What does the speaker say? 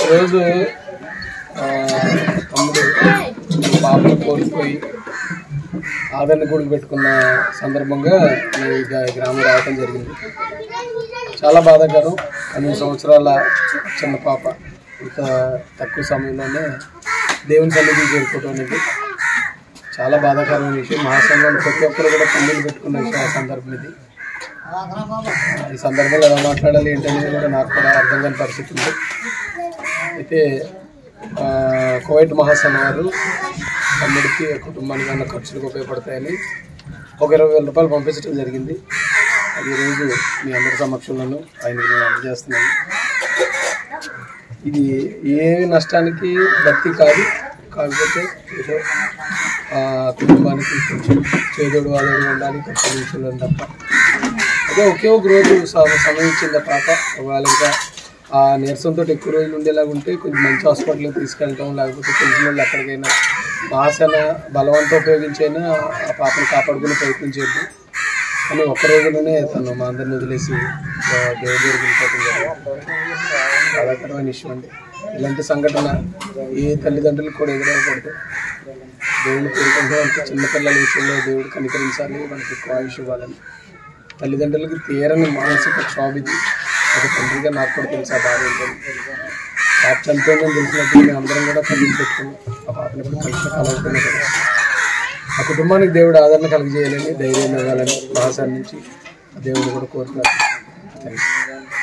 ఈరోజు ఆ, తమ్ముడు పాపను కోల్పోయి ఆదరణ కూడికి పెట్టుకున్న సందర్భంగా నేను ఈ గ్రా- గ్రామం రావడం జరిగింది చాలా బాధాకరం పన్నెండు సంవత్సరాల చిన్న పాప ఇంత తక్కువ సమయంలోనే దేవుని సన్నిధి చేరుకోవడం అనేది చాలా బాధాకరమైన విషయం మహాసంఘంలో ప్రతి ఒక్కరు కూడా కన్నీళ్ళు పెట్టుకున్న విషయం ఆ సందర్భం ఇది ఈ సందర్భంలో ఎలా మాట్లాడాలి ఏంటనేది కూడా నాకు కూడా అర్థం కాని పరిస్థితి ఉంది అయితే ఆ, కువైట్ మహాసన వారు తమ్ముడికి కుటుంబానికి అన్న ఖర్చులకు ఉపయోగపడతాయని ఒక ఇరవై వేల రూపాయలు పంపించడం జరిగింది అది ఈరోజు మీ అందరి సమక్షంలోనూ ఆయనకి నేను అందజేస్తున్నాను ఇది ఏ నష్టానికి భక్తి కాదు కాకపోతే ఏదో ఆ, కుటుంబానికి కొంచెం చేదోడు వాదోడు ఉండాలి ఖర్చు విషయంలో తప్ప అదే ఒకే ఒక రోజు స- సమయం ఇచ్చింది ఆ పాప ఒకవేళ ఇంకా ఆ నీరసంతో ఎక్కువ రోజులు ఉండేలాగా ఉంటే కొంచెం మంచి హాస్పిటల్కి తీసుకెళ్ళటం లేకపోతే తెలిసిన వాళ్ళు ఎక్కడికైనా మాసన బలవంతం ఉపయోగించైనా ఆ పాపను కాపాడుకునే ప్రయత్నం చేద్దాం కానీ ఒక్క రోజులోనే తను మా అందరిని వదిలేసి ఆ, దేవుడి దగ్గరికి వెళ్ళిపోవడం జరిగింది. బాధాకరమైన విషయం అండి ఇలాంటి సంఘటన ఏ తల్లిదండ్రులకు కూడా ఎదురవకూడదు దేవుడు కోరుకుంటే అంత చిన్నపిల్లల విషయంలో దేవుడు కనికరించాలి మనకి ఎక్కువ ఆయుష్ ఇవ్వాలని తల్లిదండ్రులకి తీరని మానసిక క్షోభ ఇది ఒక తండ్రిగా నాకు కూడా తెలుసు ఆ బాధ ఏంటని పాప చనిపోయిందని తెలిసినప్పుడు మేము అందరం కూడా కన్నీళ్ళు పెట్టుకున్నాం ఆ పాపని ఇప్పుడు కలిసిన కలవకుండా కూడా ఆ కుటుంబానికి దేవుడు ఆదరణ కలిగజేయాలని ధైర్యం ఇవ్వాలని భాష నుంచి ఆ దేవుడు కూడా కోరుతున్నారు థ్యాంక్ యూ